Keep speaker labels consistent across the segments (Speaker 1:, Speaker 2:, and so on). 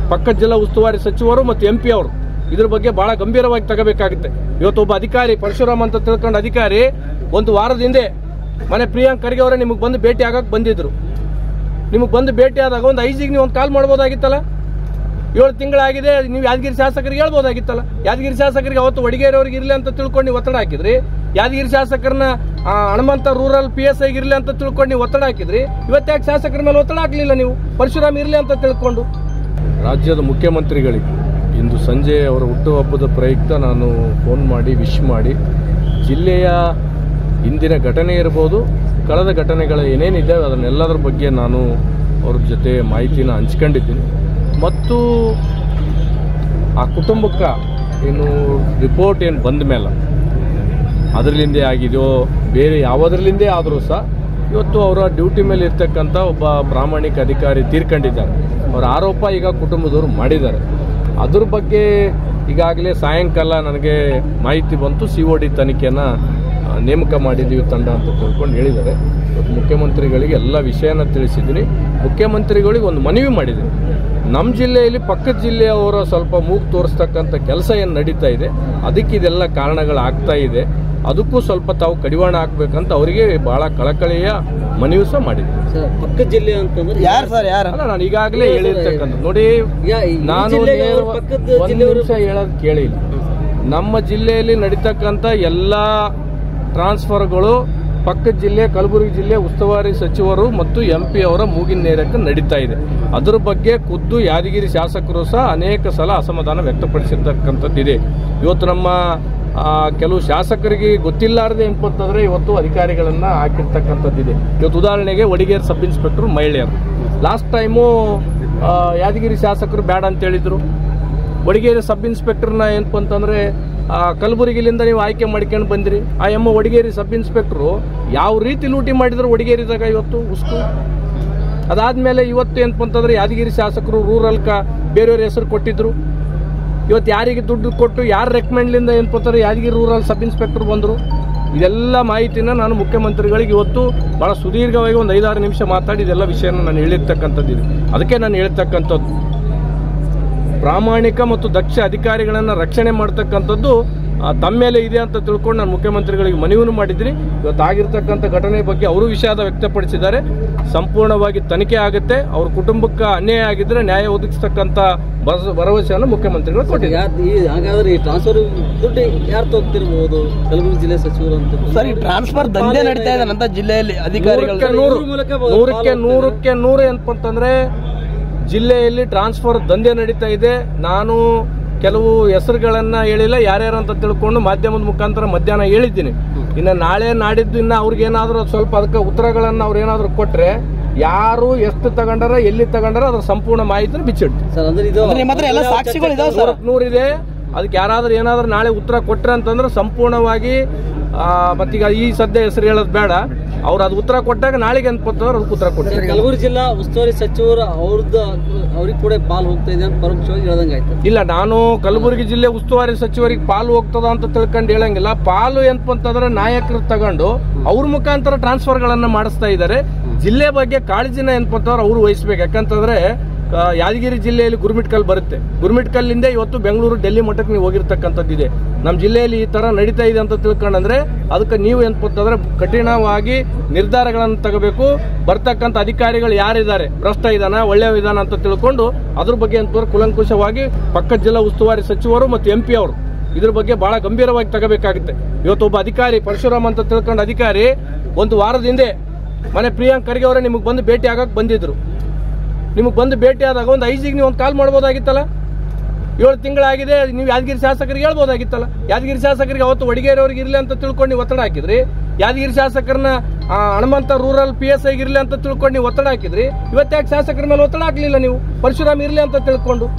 Speaker 1: ಪಕ್ಕದ ಜಿಲ್ಲಾ ಉಸ್ತುವಾರಿ ಸಚಿವರು ಮತ್ತು ಎಂ ಪಿ ಅವರು ಇದ್ರ ಬಗ್ಗೆ ಬಹಳ ಗಂಭೀರವಾಗಿ ತಗೋಬೇಕಾಗುತ್ತೆ ಇವತ್ತು ಒಬ್ಬ ಅಧಿಕಾರಿ ಪರಶುರಾಮ್ ಅಂತ ತಿಳ್ಕೊಂಡ ಅಧಿಕಾರಿ ಒಂದು ವಾರದ ಹಿಂದೆ ಮನೆ ಪ್ರಿಯಾಂಕ್ ಖರ್ಗೆ ಅವರೇ ನಿಮಗೆ ಬಂದು ಭೇಟಿ ಆಗಕ್ಕೆ ಬಂದಿದ್ರು ನಿಮಗೆ ಬಂದು ಭೇಟಿ ಆದಾಗ ಒಂದು ಐಜಿಗೆ ನೀವು ಒಂದು ಕಾಲ್ ಮಾಡ್ಬೋದಾಗಿತ್ತಲ್ಲ ಏಳು ತಿಂಗಳಾಗಿದೆ ನೀವು ಯಾದಗಿರಿ ಶಾಸಕರಿಗೆ ಹೇಳ್ಬೋದಾಗಿತ್ತಲ್ಲ ಯಾದಗಿರಿ ಶಾಸಕರಿಗೆ ಅವತ್ತು ವಡಿಗೇರಿ ಅವ್ರಿಗೆ ಇರಲಿ ಅಂತ ತಿಳ್ಕೊಂಡು ನೀವು ಒತ್ತಡ ಹಾಕಿದ್ರಿ ಯಾದಗಿರಿ ಶಾಸಕರನ್ನ ಆ, ಹನುಮಂತ ರೂರಲ್ ಪಿ ಎಸ್ ಐಗೆ ಇರಲಿ ಅಂತ ತಿಳ್ಕೊಂಡು ನೀವು ಒತ್ತಡ ಹಾಕಿದ್ರಿ ಇವತ್ತಾಕೆ ಶಾಸಕರ ಮೇಲೆ ಒತ್ತಡ ಹಾಕಲಿಲ್ಲ ನೀವು ಪರಶುರಾಮ್ ಇರಲಿ ಅಂತ ತಿಳ್ಕೊಂಡು ರಾಜ್ಯದ ಮುಖ್ಯಮಂತ್ರಿಗಳಿಗೆ ಇಂದು ಸಂಜೆ ಅವರ ಹುಟ್ಟುಹಬ್ಬದ ಪ್ರಯುಕ್ತ ನಾನು ಫೋನ್ ಮಾಡಿ ವಿಶ್ ಮಾಡಿ ಜಿಲ್ಲೆಯ ಇಂದಿನ ಘಟನೆ ಇರ್ಬೋದು ಕಳೆದ ಘಟನೆಗಳ ಏನೇನಿದೆ ಅದನ್ನೆಲ್ಲದರ ಬಗ್ಗೆ ನಾನು ಅವ್ರ ಜೊತೆ ಮಾಹಿತಿನ ಹಂಚ್ಕೊಂಡಿದ್ದೀನಿ ಮತ್ತು ಆ ಕುಟುಂಬಕ್ಕೆ ಏನು ರಿಪೋರ್ಟ್ ಏನು ಬಂದ ಮೇಲೆ ಅದರಲ್ಲಿಂದೇ ಆಗಿದೆಯೋ ಬೇರೆ ಯಾವುದರಲ್ಲಿಂದೇ ಆದರೂ ಸಹ ಇವತ್ತು ಅವರ ಡ್ಯೂಟಿ ಮೇಲೆ ಇರ್ತಕ್ಕಂಥ ಒಬ್ಬ ಪ್ರಾಮಾಣಿಕ ಅಧಿಕಾರಿ ತೀರ್ಕೊಂಡಿದ್ದಾರೆ ಅವರ ಆರೋಪ ಈಗ ಕುಟುಂಬದವರು ಮಾಡಿದ್ದಾರೆ ಅದ್ರ ಬಗ್ಗೆ ಈಗಾಗಲೇ ಸಾಯಂಕಾಲ ನನಗೆ ಮಾಹಿತಿ ಬಂತು ಸಿ ಒ ಡಿ ತನಿಖೆನ ಆ, ನೇಮಕ ಮಾಡಿದ್ದೀವಿ ತಂಡ ಅಂತ ತಿಳ್ಕೊಂಡು ಹೇಳಿದ್ದಾರೆ ಇವತ್ತು ಮುಖ್ಯಮಂತ್ರಿಗಳಿಗೆ ಎಲ್ಲ ವಿಷಯನ ತಿಳಿಸಿದ್ದೀನಿ ಮುಖ್ಯಮಂತ್ರಿಗಳಿಗೆ ಒಂದು ಮನವಿ ಮಾಡಿದ್ದೀನಿ ನಮ್ಮ ಜಿಲ್ಲೆಯಲ್ಲಿ ಪಕ್ಕದ ಜಿಲ್ಲೆಯವರ ಸ್ವಲ್ಪ ಮೂಗು ತೋರಿಸ್ತಕ್ಕಂಥ ಕೆಲಸ ಏನು ನಡೀತಾ ಇದೆ ಅದಕ್ಕೆ ಇದೆಲ್ಲ ಕಾರಣಗಳಾಗ್ತಾ ಇದೆ ಅದಕ್ಕೂ ಸ್ವಲ್ಪ ತಾವು ಕಡಿವಾಣ ಹಾಕ್ಬೇಕಂತ ಅವರಿಗೆ ಬಹಳ ಕಳಕಳಿಯ ಮನವಿ ಸಹ ಮಾಡಿದ್ದೀನಿ
Speaker 2: ಸರ್ ಪಕ್ಕದ ಜಿಲ್ಲೆ ಅಂತಂದ್ರೆ
Speaker 3: ಯಾರು ಸರ್ ಯಾರು
Speaker 1: ಅಲ್ಲ ನಾನು ಈಗಾಗಲೇ ಹೇಳಿರ್ತಕ್ಕಂಥ ನೋಡಿ
Speaker 2: ಯಾ- ಈ
Speaker 1: ನಾನು
Speaker 2: ಜಿಲ್ಲೆಗೆ ಅವ್ರ
Speaker 1: ನೇರವ-
Speaker 2: ಪಕ್ಕದ
Speaker 1: ಒಂದು
Speaker 2: ಜಿಲ್ಲೆಯವರು-
Speaker 1: ನಿಮಿಷ ಹೇಳೋದು ಕೇಳಿಲ್ಲ ನಮ್ಮ ಜಿಲ್ಲೆಯಲ್ಲಿ ನಡೀತಕ್ಕಂಥ ಎಲ್ಲ ಟ್ರಾನ್ಸ್ಫರ್ಗಳು ಪಕ್ಕದ ಜಿಲ್ಲೆ ಕಲಬುರಗಿ ಜಿಲ್ಲೆ ಉಸ್ತುವಾರಿ ಸಚಿವರು ಮತ್ತು ಎಂ ಪಿ ಅವರ ಮೂಗಿನ ನೇರಕ್ಕೆ ನಡೀತಾ ಇದೆ ಅದ್ರ ಬಗ್ಗೆ ಖುದ್ದು ಯಾದಗಿರಿ ಶಾಸಕರು ಸಹ ಅನೇಕ ಸಲ ಅಸಮಾಧಾನ ವ್ಯಕ್ತಪಡಿಸಿರ್ತಕ್ಕಂಥದ್ದಿದೆ ಇವತ್ತು ನಮ್ಮ ಆ, ಕೆಲವು ಶಾಸಕರಿಗೆ ಗೊತ್ತಿಲ್ಲಾರದೆ ಅಂತಂದ್ರೆ ಇವತ್ತು ಅಧಿಕಾರಿಗಳನ್ನ ಹಾಕಿರ್ತಕ್ಕಂಥದ್ದಿದೆ ಇವತ್ತು ಉದಾಹರಣೆಗೆ ವಡಿಗೇರಿ ಸಬ್ ಇನ್ಸ್ಪೆಕ್ಟರ್ ಮಹಿಳೆಯರು ಲಾಸ್ಟ್ ಟೈಮು ಯಾದಗಿರಿ ಶಾಸಕರು ಬೇಡ ಅಂತ ಹೇಳಿದ್ರು ವಡಿಗೇರಿ ಸಬ್ ಇನ್ಸ್ಪೆಕ್ಟರ್ನ ಏನಪ್ಪ ಅಂತಂದ್ರೆ ಆ, ಕಲಬುರಗಿಲಿಂದ ನೀವು ಆಯ್ಕೆ ಮಾಡ್ಕೊಂಡು ಬಂದ್ರಿ ಆ ಎಮ್ಮ ವಡಿಗೇರಿ ಸಬ್ ಇನ್ಸ್ಪೆಕ್ಟ್ರು ಯಾವ ರೀತಿ ಲೂಟಿ ಮಾಡಿದ್ರು ವಡಿಗೇರಿದಾಗ ಇವತ್ತು ಉಸ್ಕು ಅದಾದ್ಮೇಲೆ ಇವತ್ತು ಏನಪ್ಪ ಅಂತಂದ್ರೆ ಯಾದಗಿರಿ ಶಾಸಕರು ರೂರಲ್ಕ ಬೇರೆಯವ್ರ ಹೆಸರು ಕೊಟ್ಟಿದ್ರು ಇವತ್ತು ಯಾರಿಗೆ ದುಡ್ಡು ಕೊಟ್ಟು ಯಾರ ರೆಕಮೆಂಡ್ಲಿಂದ ಏನಪ್ಪ ಅಂತಂದ್ರೆ ಯಾದಗಿರಿ ರೂರಲ್ ಸಬ್ ಇನ್ಸ್ಪೆಕ್ಟರ್ ಬಂದರು ಇದೆಲ್ಲ ಮಾಹಿತಿನ ನಾನು ಮುಖ್ಯಮಂತ್ರಿಗಳಿಗೆ ಇವತ್ತು ಬಹಳ ಸುದೀರ್ಘವಾಗಿ ಒಂದು ಐದಾರು ನಿಮಿಷ ಮಾತಾಡಿ ಇದೆಲ್ಲ ವಿಷಯನ ನಾನು ಹೇಳಿರ್ತಕ್ಕಂಥದ್ದಿದೆ ಅದಕ್ಕೆ ನಾನು ಹೇಳ್ತಕ್ಕಂಥದ್ದು ಪ್ರಾಮಾಣಿಕ ಮತ್ತು ದಕ್ಷ ಅಧಿಕಾರಿಗಳನ್ನು ರಕ್ಷಣೆ ಮಾಡ್ತಕ್ಕಂಥದ್ದು ಆ, ತಮ್ಮ ಮೇಲೆ ಇದೆ ಅಂತ ತಿಳ್ಕೊಂಡು ನಾನು ಮುಖ್ಯಮಂತ್ರಿಗಳಿಗೆ ಮನವಿಯನ್ನು ಮಾಡಿದ್ದೀನಿ ಇವತ್ತು ಆಗಿರ್ತಕ್ಕಂಥ ಘಟನೆ ಬಗ್ಗೆ ಅವರು ವಿಷಾದ ವ್ಯಕ್ತಪಡಿಸಿದ್ದಾರೆ ಸಂಪೂರ್ಣವಾಗಿ ತನಿಖೆ ಆಗುತ್ತೆ ಅವ್ರ ಕುಟುಂಬಕ್ಕೆ ಅನ್ಯಾಯ ಆಗಿದ್ರೆ ನ್ಯಾಯ ಒದಗಿಸ್ತಕ್ಕಂಥ ಭರವಸೆ- ಭರವಸೆಯನ್ನು ಮುಖ್ಯಮಂತ್ರಿಗಳು ಕೊಟ್ಟಿದ್ದಾರೆ
Speaker 2: ಯಾ- ಈ ಹಾಗಾದ್ರೆ ಈ ಟ್ರಾನ್ಸ್ಫರ್ ದುಡ್ಡು ಯಾರು ತಗೋತಿರ್ಬೋದು ಕಲಬುರಗಿ ಜಿಲ್ಲೆ ಸಚಿವರು ಅಂತ
Speaker 3: ಸರ್ ಈ ಟ್ರಾನ್ಸ್ಫರ್ ದಂಧೆ ನಡೀತಾ ಇದೆ ಅಂತ ಜಿಲ್ಲೆಯಲ್ಲಿ ಅಧಿಕಾರಿಗಳು
Speaker 1: ನೂರಕ್ಕೆ ನೂರು
Speaker 2: ಇವ್ರ ಮೂಲಕ ಬ-
Speaker 1: ನೂರಕ್ಕೆ
Speaker 2: follow
Speaker 1: ನೂರಕ್ಕೆ ನೂರು ಏನಪ್ಪ ಅಂತಂದ್ರೆ ಜಿಲ್ಲೆಯಲ್ಲಿ ಟ್ರಾನ್ಸ್ಫರ್ ದಂಧೆ ನಡೀತಾ ಇದೆ ನಾನು ಕೆಲವು ಹೆಸರುಗಳನ್ನ ಹೇಳಿಲ್ಲ ಯಾರ್ಯಾರು ಅಂತ ತಿಳ್ಕೊಂಡು ಮಾಧ್ಯಮದ ಮುಖಾಂತರ ಮಧ್ಯಾಹ್ನ ಹೇಳಿದ್ದೀನಿ ಇನ್ನು ನಾಳೆ ನಾಡಿದ್ದು ಇನ್ನ ಅವ್ರಿಗೇನಾದ್ರೂ ಸ್ವಲ್ಪ ಅದಕ್ಕೆ ಉತ್ತರಗಳನ್ನ ಅವ್ರು ಏನಾದ್ರು ಕೊಟ್ರೆ ಯಾರು ಎಷ್ಟು ತಗೊಂಡಾರ ಎಲ್ಲಿ ತಗೊಂಡಾರ ಅದ್ರ ಸಂಪೂರ್ಣ ಮಾಹಿತಿನ ಬಿಚ್ಚಿಡ್ತೀನಿ
Speaker 2: ಸರ್ ಅಂದ್ರೆ ಇದು
Speaker 3: ಅಂದ್ರೆ ನಿಮ್ಮ ಹತ್ರ ಎಲ್ಲ ಸಾಕ್ಷಿಗಳು ಇದಾವೆ ಸರ್
Speaker 1: ನೂರಕ್ಕೆ ನೂರಿದೆ ಅದಕ್ಕೆ ಯಾರಾದ್ರೂ ಏನಾದ್ರೂ ನಾಳೆ ಉತ್ತರ ಕೊಟ್ರೆ ಅಂತಂದ್ರೆ ಸಂಪೂರ್ಣವಾಗಿ ಆ, ಮತ್ತೀಗ ಈ ಸದ್ಯ ಹೆಸರು ಹೇಳೋದು ಬೇಡ ಅವ್ರು ಅದು ಉತ್ತರ ಕೊಟ್ಟಾಗ ನಾಳೆಗೆ ಅನ್ಕೋತಾರೆ ಅದಕ್ಕೆ ಉತ್ತರ ಕೊಡ್ತಾರೆ
Speaker 2: ಕಲಬುರಗಿ ಜಿಲ್ಲಾ ಉಸ್ತುವಾರಿ ಸಚಿವರು ಅವ್ರದ್ದು ಅವ್ರಿಗೆ ಕೂಡ ಪಾಲ್ ಹೋಗ್ತಾ ಇದೆ ಅಂತ ಪರೋಕ್ಷವಾಗಿ ಹೇಳ್ದಂಗೆ ಆಯ್ತು
Speaker 1: ಇಲ್ಲ ನಾನು ಕಲಬುರಗಿ ಜಿಲ್ಲೆ ಉಸ್ತುವಾರಿ ಸಚಿವರಿಗೆ ಪಾಲು ಹೋಗ್ತದ ಅಂತ ತಿಳ್ಕೊಂಡು ಹೇಳಂಗಿಲ್ಲ ಪಾಲು ಏನಪ್ಪ ಅಂತಂದ್ರೆ ನಾಯಕರು ತಗೊಂಡು ಅವ್ರ ಮುಖಾಂತರ ಟ್ರಾನ್ಸ್ಫರ್ಗಳನ್ನ ಮಾಡಿಸ್ತಾ ಇದ್ದಾರೆ ಜಿಲ್ಲೆ ಬಗ್ಗೆ ಕಾಳಜಿನ ಏನಪ್ಪ ಅಂತಂದ್ರೆ ಅವ್ರು ವಹಿಸ್ಬೇಕು ಯಾಕಂತಂದ್ರೆ ಆ, ಯಾದಗಿರಿ ಜಿಲ್ಲೆಯಲ್ಲಿ ಗುರುಮಿಟ್ಕಲ್ ಬರುತ್ತೆ ಗುರುಮಿಟ್ಕಲ್ಲಿಂದ ಇವತ್ತು ಬೆಂಗಳೂರು ಡೆಲ್ಲಿ ಮಟ್ಟಕ್ಕೆ ನೀವು ಹೋಗಿರ್ತಕ್ಕಂಥದ್ದಿದೆ ನಮ್ಮ ಜಿಲ್ಲೆಯಲ್ಲಿ ಈ ತರ ನಡೀತಾ ಇದೆ ಅಂತ ತಿಳ್ಕೊಂಡಂದ್ರೆ ಅದಕ್ಕೆ ನೀವು ಏನಪ್ಪ ಅಂತಂದ್ರೆ ಕಠಿಣವಾಗಿ ನಿರ್ಧಾರಗಳನ್ನು ತಗೋಬೇಕು ಬರ್ತಕ್ಕಂಥ ಅಧಿಕಾರಿಗಳು ಯಾರಿದ್ದಾರೆ ಭ್ರಷ್ಟ ಇದಾನ ಒಳ್ಳೆಯ ವಿಧಾನ ಅಂತ ತಿಳ್ಕೊಂಡು ಅದ್ರ ಬಗ್ಗೆ ಅಂತಂದ್ರೆ ಕುಲಂಕುಷವಾಗಿ ಪಕ್ಕದ ಜಿಲ್ಲಾ ಉಸ್ತುವಾರಿ ಸಚಿವರು ಮತ್ತು ಎಂ ಪಿ ಅವರು ಇದ್ರ ಬಗ್ಗೆ ಬಹಳ ಗಂಭೀರವಾಗಿ ತಗೋಬೇಕಾಗುತ್ತೆ ಇವತ್ತು ಒಬ್ಬ ಅಧಿಕಾರಿ ಪರಶುರಾಮ್ ಅಂತ ತಿಳ್ಕೊಂಡ ಅಧಿಕಾರಿ ಒಂದು ವಾರದ ಹಿಂದೆ ಮನೆ ಪ್ರಿಯಾಂಕ್ ಖರ್ಗೆ ಅವರೇ ನಿಮಗೆ ಬಂದು ಭೇಟಿ ಆಗಕ್ಕೆ ಬಂದಿದ್ರು ನಿಮಗೆ ಬಂದು ಭೇಟಿ ಆದಾಗ ಒಂದು ಐಜಿಗೆ ನೀವು ಒಂದು ಕಾಲ್ ಮಾಡ್ಬೋದಾಗಿತ್ತಲ್ಲ ಏಳು ತಿಂಗಳಾಗಿದೆ ನೀವು ಯಾದಗಿರಿ ಶಾಸಕರಿಗೆ ಹೇಳ್ಬೋದಾಗಿತ್ತಲ್ಲ ಯಾದಗಿರಿ ಶಾಸಕರಿಗೆ ಅವತ್ತು ವಡಿಗೇರಿ ಅವ್ರಿಗೆ ಇರಲಿ ಅಂತ ತಿಳ್ಕೊಂಡು ನೀವು ಒತ್ತಡ ಹಾಕಿದ್ರಿ ಯಾದಗಿರಿ ಶಾಸಕರನ್ನ ಆ, ಹನುಮಂತ ರೂರಲ್ ಪಿ ಎಸ್ ಐಗೆ ಇರಲಿ ಅಂತ ತಿಳ್ಕೊಂಡು ನೀವು ಒತ್ತಡ ಹಾಕಿದ್ರಿ ಇವತ್ತಾಕೆ ಶಾಸಕರ ಮೇಲೆ ಒತ್ತಡ ಹಾಕಲಿಲ್ಲ ನೀವು ಪರಶುರಾಮ್ ಇರಲಿ ಅಂತ ತಿಳ್ಕೊಂಡು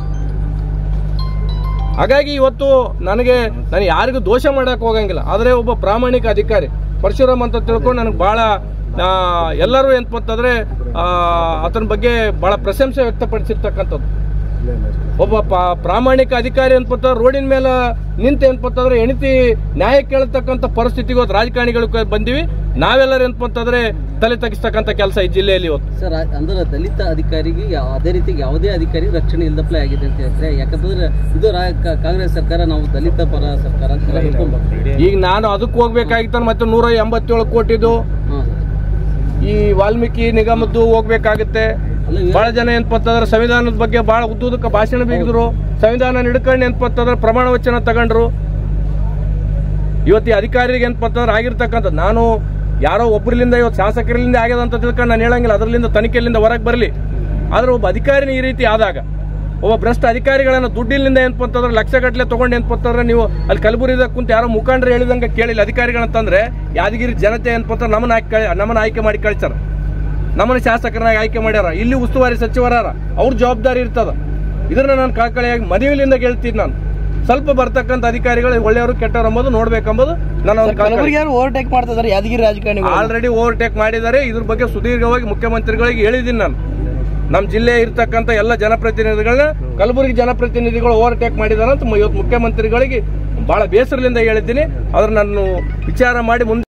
Speaker 1: ಹಾಗಾಗಿ ಇವತ್ತು ನನಗೆ ನಾನು ಯಾರಿಗೂ ದೋಷ ಮಾಡಕ್ ಹೋಗಂಗಿಲ್ಲ ಆದರೆ ಒಬ್ಬ ಪ್ರಾಮಾಣಿಕ ಅಧಿಕಾರಿ ಪರಶುರಾಮ್ ಅಂತ ತಿಳ್ಕೊಂಡು ನನಗೆ ಬಹಳ ಆ, ಎಲ್ಲರೂ ಏನಪ್ಪ ಅಂತಂದ್ರೆ ಆ, ಆತನ ಬಗ್ಗೆ ಬಹಳ ಪ್ರಶಂಸೆ ವ್ಯಕ್ತಪಡಿಸಿರ್ತಕ್ಕಂಥದ್ದು ಒಬ್ಬ ಪ- ಪ್ರಾಮಾಣಿಕ ಅಧಿಕಾರಿ ಅನ್ಪತ್ತ ರೋಡಿನ ಮೇಲೆ ನಿಂತ ಏನ್ಪತ್ತಂದ್ರೆ ಹೆಂಡತಿ ನ್ಯಾಯ ಕೇಳತಕ್ಕಂತ ಪರಿಸ್ಥಿತಿಗೆ ಇವತ್ತು ರಾಜಕಾರಣಿಗಳು ಕ- ಬಂದಿವಿ ನಾವೆಲ್ಲರೂ ಏನ್ಪಂತಂದ್ರೆ ತಲೆ ತಗ್ಗಿಸ್ತಕ್ಕಂತ ಕೆಲಸ ಈ ಜಿಲ್ಲೆಯಲ್ಲಿ ಇವತ್ತು
Speaker 2: ಸರ್ ಆ- ಅಂದ್ರೆ ದಲಿತ ಅಧಿಕಾರಿಗೆ ಯಾ- ಅದೇ ರೀತಿ ಯಾವುದೇ ಅಧಿಕಾರಿ ರಕ್ಷಣೆ ಇಲ್ಲದಪ್ಲೇ ಆಗಿದೆ ಅಂತ ಹೇಳ್ತಾರೆ ಯಾಕಂತಂದ್ರೆ ಇದು ರಾ- ಕ- ಕಾಂಗ್ರೆಸ್ ಸರ್ಕಾರ ನಾವು ದಲಿತ ಪರ ಸರ್ಕಾರ ಅಂತ ಹೇಳ್ಕೊಂಡು ಬರ್ತೀವಿ.
Speaker 1: ಈಗ ನಾನು ಅದಕ್ಕೆ ಹೋಗ್ಬೇಕಾಗಿತ್ತ ಮತ್ತೆ ನೂರ ಎಂಬತ್ತೇಳು ಕೋಟಿದು
Speaker 2: ಹಾಂ ಸರ್
Speaker 1: ಈ ವಾಲ್ಮೀಕಿ ನಿಗಮದ್ದು ಹೋಗ್ಬೇಕಾಗುತ್ತೆ
Speaker 2: ಅಲ್ಲ ಇವ-
Speaker 1: ಬಹಳ ಜನ ಏನ್ಪತ್ತಂದ್ರೆ ಸಂವಿಧಾನದ ಬಗ್ಗೆ ಬಹಳ ಉದ್ದುದಕ್ಕೆ ಭಾಷಣ ಬಿಗಿದ್ರು ಸಂವಿಧಾನ ಹಿಡ್ಕೊಂಡು ಏನ್ಪತ್ತಂದ್ರೆ ಪ್ರಮಾಣ ವಚನ ತಗೊಂಡ್ರು ಇವತ್ತು ಈ ಅಧಿಕಾರಿಗೆ ಏನ್ಪತ್ತಂದ್ರೆ ಆಗಿರ್ತಕ್ಕಂಥ ನಾನು ಯಾರೋ ಒಬ್ಬರಿಂದ ಇವತ್ತು ಶಾಸಕರಿಂದ ಆಗ್ಯದ ಅಂತ ತಿಳ್ಕೊಂಡು ನಾನು ಹೇಳಂಗಿಲ್ಲ ಅದರಿಂದ ತನಿಖೆಯಿಂದ ಹೊರಗೆ ಬರಲಿ ಆದ್ರೆ ಒಬ್ಬ ಅಧಿಕಾರಿನ ಈ ರೀತಿ ಆದಾಗ ಒಬ್ಬ ಭ್ರಷ್ಟ ಅಧಿಕಾರಿಗಳನ್ನ ದುಡ್ಡಿನಿಂದ ಏನ್ಪತ್ತಂದ್ರೆ ಲಕ್ಷ ಗಟ್ಟಲೆ ತಗೊಂಡು ಏನ್ಪತ್ತಂದ್ರೆ ನೀವು ಅಲ್ಲಿ ಕಲಬುರಗಿದಾಗ ಕುಂತ ಯಾರೋ ಮುಖಂಡರು ಹೇಳಿದಂಗೆ ಕೇಳಿಲ್ಲ ಅಧಿಕಾರಿಗಳಂತಂದ್ರೆ ಯಾದಗಿರಿ ಜನತೆ ಏನ್ಪತ್ತ ನಮ್ಮನ್ನ ಆಯ್ಕೆ ಕಳ್- ನಮ್ಮನ್ನ ಆಯ್ಕೆ ಮಾಡಿ ಕಳಿಸ್ತಾರ ನಮ್ಮನ್ನ ಶಾಸಕರನ್ನಾಗಿ ಆಯ್ಕೆ ಮಾಡ್ಯಾರ ಇಲ್ಲಿ ಉಸ್ತುವಾರಿ ಸಚಿವರಾರ ಅವ್ರ ಜವಾಬ್ದಾರಿ ಇರ್ತದ ಇದನ್ನ ನಾನು ಕಳಕಳಿಯಾಗಿ ಮದುವೆಲಿಂದ ಹೇಳ್ತೀನಿ ನಾನು ಸ್ವಲ್ಪ ಬರ್ತಕ್ಕಂಥ ಅಧಿಕಾರಿಗಳು ಒಳ್ಳೆಯವರು ಕೆಟ್ಟವರು ಎಂಬುದು ನೋಡ್ಬೇಕೆಂಬುದು ನನ್ನ ಒಂದು ಕಳಕಳಿ
Speaker 3: ಕಲಬುರಗಿ ಓವರ್ಟೇಕ್ ಮಾಡ್ತಾ ಇದಾರೆ ಯಾದಗಿರಿ ರಾಜಕಾರಣಿಗಳು
Speaker 1: ಆಲ್ರೆಡಿ ಓವರ್ಟೇಕ್ ಮಾಡಿದ್ದಾರೆ ಇದ್ರ ಬಗ್ಗೆ ಸುದೀರ್ಘವಾಗಿ ಮುಖ್ಯಮಂತ್ರಿಗಳಿಗೆ ಹೇಳಿದ್ದೀನಿ ನಾನು ನಮ್ಮ ಜಿಲ್ಲೆ ಇರ್ತಕ್ಕಂಥ ಎಲ್ಲ ಜನಪ್ರತಿನಿಧಿಗಳನ್ನ ಕಲಬುರಗಿ ಜನಪ್ರತಿನಿಧಿಗಳು ಓವರ್ಟೇಕ್ ಮಾಡಿದಾರೆ ಅಂತ ಇವತ್ತು ಮುಖ್ಯಮಂತ್ರಿಗಳಿಗೆ ಬಹಳ ಬೇಸರದಿಂದ ಹೇಳಿದ್ದೀನಿ ಅದ್ರ ನಾನು ವಿಚಾರ ಮಾಡಿ ಮುಂದೆ